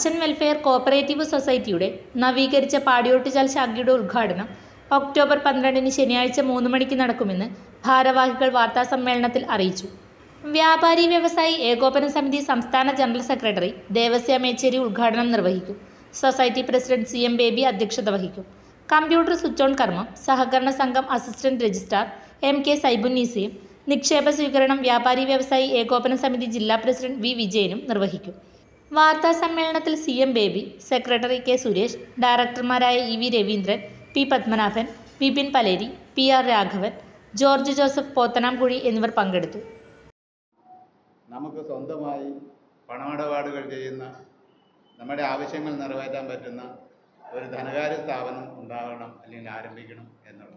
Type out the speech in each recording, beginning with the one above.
merchant welfare cooperative സൊസൈറ്റിയുടെ നവീകരിച്ച പാടിയോട്ടുചാൽ ശാഖയുടെ ഉദ്ഘാടനം ഒക്ടോബർ പന്ത്രണ്ടിന് ശനിയാഴ്ച മൂന്ന് മണിക്ക് നടക്കുമെന്ന് ഭാരവാഹികൾ വാർത്താസമ്മേളനത്തിൽ അറിയിച്ചു വ്യാപാരി വ്യവസായി ഏകോപന സമിതി സംസ്ഥാന ജനറൽ സെക്രട്ടറി ദേവസ്യ മേച്ചേരി ഉദ്ഘാടനം നിർവഹിക്കും society president C M Baby അധ്യക്ഷത വഹിക്കും കമ്പ്യൂട്ടർ സ്വിച്ച് ഓൺ കർമ്മം സഹകരണ സംഘം അസിസ്റ്റന്റ് രജിസ്ട്രാർ എം കെ സൈബുന്നീസയും നിക്ഷേപ സ്വീകരണം വ്യാപാരി വ്യവസായി ഏകോപന സമിതി ജില്ലാ പ്രസിഡന്റ് വി വിജയനും നിർവഹിക്കും വാർത്താ സമ്മേളനത്തിൽ C M Baby secretary K Suresh ഡയറക്ടർമാരായ E V Raveendran P Padmanabhan Vipin Paleri P R Raghavan George Joseph Pothanamkuzhi എന്നിവർ പങ്കെടുത്തു നമുക്ക് സ്വന്തമായി പണമിടപാടുകൾ ചെയ്യുന്ന നമ്മുടെ ആവശ്യങ്ങൾ നിറവേറ്റാൻ പറ്റുന്ന ഒരു ധനകാര്യ സ്ഥാപനം ഉണ്ടാകണം അല്ലെങ്കിൽ ആരംഭിക്കണം എന്നുള്ളത്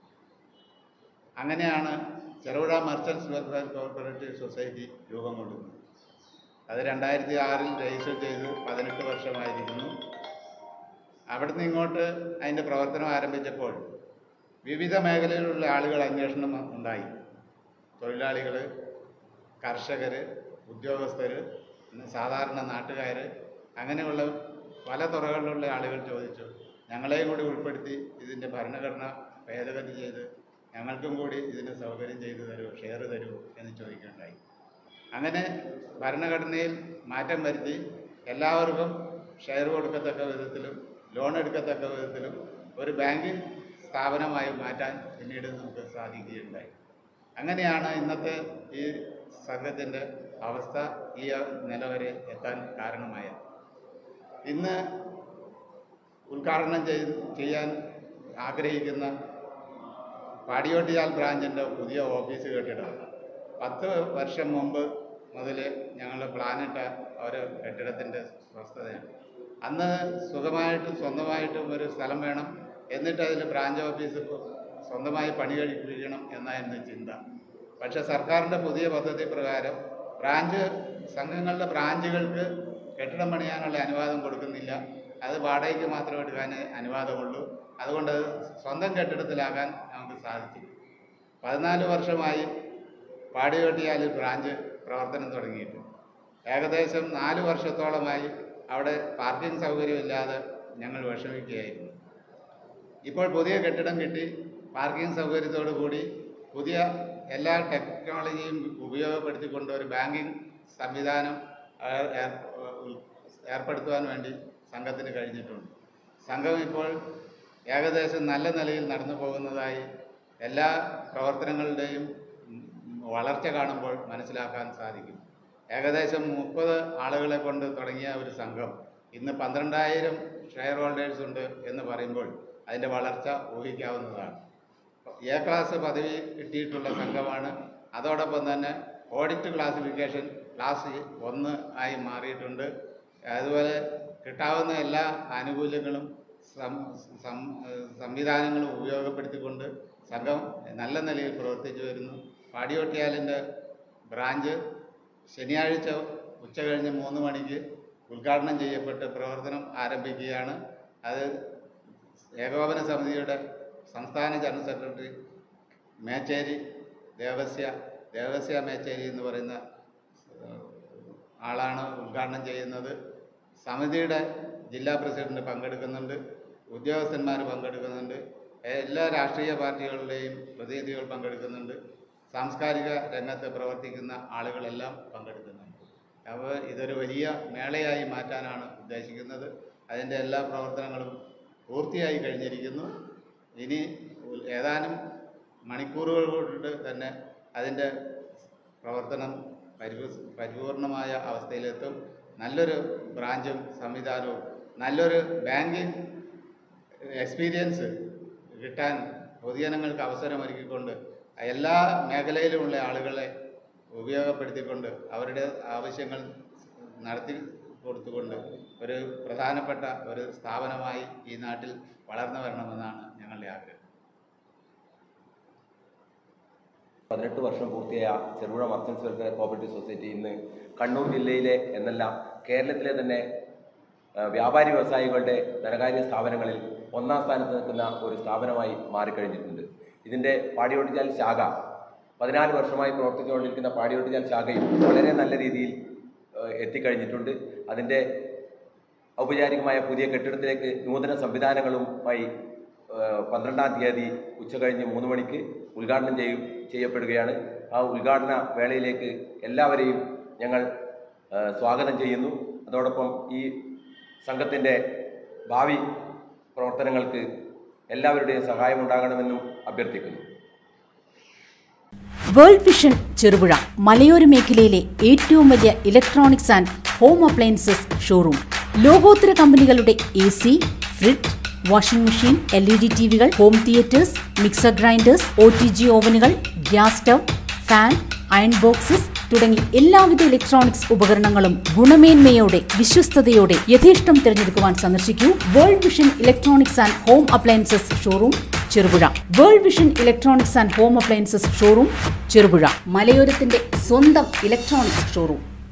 അങ്ങനെയാണ് Cherupuzha merchants welfare cooperative society രൂപം കൊള്ളുന്നത് അത് രണ്ടായിരത്തി ആറിൽ രജിസ്റ്റർ ചെയ്ത് പതിനെട്ട് വർഷമായിരിക്കുന്നു അവിടുന്ന് ഇങ്ങോട്ട് അതിൻ്റെ പ്രവർത്തനം ആരംഭിച്ചപ്പോൾ വിവിധ മേഖലയിലുള്ള ആളുകൾ അന്വേഷണം ഉണ്ടായി തൊഴിലാളികൾ കർഷകർ ഉദ്യോഗസ്ഥർ സാധാരണ നാട്ടുകാർ അങ്ങനെയുള്ള പല തുറകളിലുള്ള ആളുകൾ ചോദിച്ചു ഞങ്ങളെയും കൂടി ഉൾപ്പെടുത്തി ഇതിൻ്റെ ഭരണഘടന ഭേദഗതി ചെയ്ത് ഞങ്ങൾക്കും കൂടി ഇതിന് സൗകര്യം ചെയ്തു തരുമോ ഷെയർ തരുമോ എന്ന് ചോദിക്കുകയുണ്ടായി അങ്ങനെ ഭരണഘടനയിൽ മാറ്റം വരുത്തി എല്ലാവർക്കും ഷെയർ കൊടുക്കത്തക്ക വിധത്തിലും ലോൺ എടുക്കത്തക്ക വിധത്തിലും ഒരു ബാങ്കിങ് സ്ഥാപനമായി മാറ്റാൻ പിന്നീട് നമുക്ക് സാധിക്കുകയുണ്ടായി അങ്ങനെയാണ് ഇന്നത്തെ ഈ സംഘത്തിൻ്റെ അവസ്ഥ ഈ നില വരെ എത്താൻ കാരണമായത് ഇന്ന് ഉദ്ഘാടനം ചെയ് ചെയ്യാൻ ആഗ്രഹിക്കുന്ന പാടിയോട്ടിയാൽ ബ്രാഞ്ചിൻ്റെ പുതിയ ഓഫീസ് കെട്ടിടം പത്ത് വർഷം മുമ്പ് മുതൽ ഞങ്ങൾ പ്ലാനിട്ട ഒരു കെട്ടിടത്തിൻ്റെ സ്വസ്ഥതയാണ് അന്ന് സുഖമായിട്ടും സ്വന്തമായിട്ടും ഒരു സ്ഥലം വേണം എന്നിട്ട് അതിൽ ബ്രാഞ്ച് ഓഫീസ് സ്വന്തമായി പണി കഴിപ്പിക്കണം എന്നായിരുന്നു ചിന്ത പക്ഷേ സർക്കാരിൻ്റെ പുതിയ പദ്ധതി പ്രകാരം ബ്രാഞ്ച് സംഘങ്ങളുടെ ബ്രാഞ്ചുകൾക്ക് കെട്ടിടം പണിയാനുള്ള അനുവാദം കൊടുക്കുന്നില്ല അത് വാടകയ്ക്ക് മാത്രമേ എടുക്കാൻ അനുവാദമുള്ളൂ അതുകൊണ്ട് അത് സ്വന്തം കെട്ടിടത്തിലാകാൻ നമുക്ക് സാധിച്ചു പതിനാല് വർഷമായി പാടിയോട്ടിയാൽ ബ്രാഞ്ച് പ്രവർത്തനം തുടങ്ങിയിട്ട് ഏകദേശം നാല് വർഷത്തോളമായി അവിടെ പാർക്കിംഗ് സൗകര്യമില്ലാതെ ഞങ്ങൾ വിഷമിക്കുകയായിരുന്നു ഇപ്പോൾ പുതിയ കെട്ടിടം കിട്ടി പാർക്കിംഗ് സൗകര്യത്തോടു കൂടി പുതിയ എല്ലാ ടെക്നോളജിയും ഉപയോഗപ്പെടുത്തിക്കൊണ്ട് ഒരു ബാങ്കിങ് സംവിധാനം ഏർ- ഏർ- ഉൾ- ഏർപ്പെടുത്തുവാൻ വേണ്ടി സംഘത്തിന് കഴിഞ്ഞിട്ടുണ്ട് സംഘം ഇപ്പോൾ ഏകദേശം നല്ല നിലയിൽ നടന്നു പോകുന്നതായി എല്ലാ പ്രവർത്തനങ്ങളുടെയും ഉം, വളർച്ച കാണുമ്പോൾ മനസ്സിലാക്കാൻ സാധിക്കും ഏകദേശം മുപ്പത് ആളുകളെ കൊണ്ട് തുടങ്ങിയ ഒരു സംഘം ഇന്ന് പന്ത്രണ്ടായിരം ഷെയർ ഹോൾഡേഴ്സ് ഉണ്ട് എന്ന് പറയുമ്പോൾ അതിൻ്റെ വളർച്ച ഊഹിക്കാവുന്നതാണ് എ ക്ലാസ് പദവി കിട്ടിയിട്ടുള്ള സംഘമാണ് അതോടൊപ്പം തന്നെ ഓഡിറ്റ് ക്ലാസിഫിക്കേഷൻ ക്ലാസ് ഒന്ന് ആയി മാറിയിട്ടുണ്ട് അതുപോലെ കിട്ടാവുന്ന എല്ലാ ആനുകൂല്യങ്ങളും സം- സം- സംവിധാനങ്ങളും ഉപയോഗപ്പെടുത്തിക്കൊണ്ട് സംഘം നല്ല നിലയിൽ പ്രവർത്തിച്ചു വരുന്നു പാടിയോട്ടിയാലിൻ്റെ ബ്രാഞ്ച് ശനിയാഴ്ച ഉച്ച കഴിഞ്ഞ് മൂന്ന് മണിക്ക് ഉദ്ഘാടനം ചെയ്യപ്പെട്ട് പ്രവർത്തനം ആരംഭിക്കുകയാണ് അത് ഏകോപന സമിതിയുടെ സംസ്ഥാന ജനറൽ സെക്രട്ടറി മേച്ചേരി ദേവസ്യ ദേവസ്യ മേച്ചേരി എന്ന് പറയുന്ന ഏഹ്, ആളാണ് ഉദ്ഘാടനം ചെയ്യുന്നത് സമിതിയുടെ ജില്ലാ പ്രസിഡന്റ് പങ്കെടുക്കുന്നുണ്ട് ഉദ്യോഗസ്ഥന്മാർ പങ്കെടുക്കുന്നുണ്ട് എല്ലാ രാഷ്ട്രീയ പാർട്ടികളുടെയും പ്രതിനിധികൾ പങ്കെടുക്കുന്നുണ്ട് സാംസ്കാരിക രംഗത്ത് പ്രവർത്തിക്കുന്ന ആളുകളെല്ലാം പങ്കെടുക്കുന്നുണ്ട് അപ്പോൾ ഇതൊരു വലിയ മേളയായി മാറ്റാനാണ് ഉദ്ദേശിക്കുന്നത് അതിൻ്റെ എല്ലാ പ്രവർത്തനങ്ങളും പൂർത്തിയായി കഴിഞ്ഞിരിക്കുന്നു ഇനി ഉൽ- ഏതാനും മണിക്കൂറുകൾ കൊണ്ട് തന്നെ അതിൻ്റെ പ്രവർത്തനം പരിപൂ പരിപൂർണമായ അവസ്ഥയിലെത്തും നല്ലൊരു ബ്രാഞ്ചും സംവിധാനവും നല്ലൊരു ബാങ്കിങ് എക്സ്പീരിയൻസ് കിട്ടാൻ പൊതുജനങ്ങൾക്ക് അവസരമൊരുക്കിക്കൊണ്ട് എല്ലാ മേഖലയിലുമുള്ള ആളുകളെ ഉപയോഗപ്പെടുത്തിക്കൊണ്ട് അവരുടെ ആവശ്യങ്ങൾ നടത്തി കൊടുത്തുകൊണ്ട് ഒരു പ്രധാനപ്പെട്ട ഒരു സ്ഥാപനമായി ഈ നാട്ടിൽ വളർന്നു വരണമെന്നാണ് ഞങ്ങളുടെ ആഗ്രഹം പതിനെട്ട് വർഷം പൂർത്തിയായ Cherupuzha merchants welfare cooperative society ഇന്ന് കണ്ണൂർ ജില്ലയിലെ എന്നല്ല കേരളത്തിലെ തന്നെ ആ, വ്യാപാരി വ്യവസായികളുടെ ധനകാര്യ സ്ഥാപനങ്ങളിൽ ഒന്നാം സ്ഥാനത്ത് നിൽക്കുന്ന ഒരു സ്ഥാപനമായി മാറിക്കഴിഞ്ഞിട്ടുണ്ട് ഇതിൻ്റെ പാടിയോട്ടിച്ചാൽ ശാഖ പതിനാല് വർഷമായി പ്രവർത്തിച്ചുകൊണ്ടിരിക്കുന്ന പാടിയോട്ടിച്ചാൽ ശാഖയും വളരെ നല്ല രീതിയിൽ ആ, എത്തിക്കഴിഞ്ഞിട്ടുണ്ട് അതിൻ്റെ ഔപചാരികമായ പുതിയ കെട്ടിടത്തിലേക്ക് നൂതന സംവിധാനങ്ങളുമായി ഏഹ്, പന്ത്രണ്ടാം തീയതി ഉച്ച കഴിഞ്ഞ് മൂന്ന് മണിക്ക് ഉദ്ഘാടനം ചെയ്യും ചെയ്യപ്പെടുകയാണ് ആ ഉദ്ഘാടന വേളയിലേക്ക് എല്ലാവരെയും ഞങ്ങൾ ഏഹ്, സ്വാഗതം ചെയ്യുന്നു അതോടൊപ്പം ഈ സംഘത്തിൻ്റെ ഭാവി പ്രവർത്തനങ്ങൾക്ക് എല്ലാവരുടെയും സഹായമുണ്ടാകണമെന്നും അഭ്യർത്ഥിക്കുന്നു വേൾഡ് വിഷൻ ചെറുപുഴ മലയോര മേഖലയിലെ ഏറ്റവും വലിയ electronics and home appliances showroom ലോകോത്തര കമ്പനികളുടെ A C fridge washing machine L E D T വികൾ home theatres mixer grinders O T G ഓവനുകൾ gas stove fan iron boxes തുടങ്ങി എല്ലാവിധ ഇലക്ട്രോണിക്സ് ഉപകരണങ്ങളും ഗുണമേന്മയോടെ വിശ്വസ്തയോടെ യഥേഷ്ടം തിരഞ്ഞെടുക്കുവാൻ സന്ദർശിക്കൂ World Vision electronics and home appliances showroom Cherupuzha World Vision electronics and home appliances showroom Cherupuzha മലയോരത്തിന്റെ സ്വന്തം ഇലക്ട്രോണിക്സ് ഷോറൂം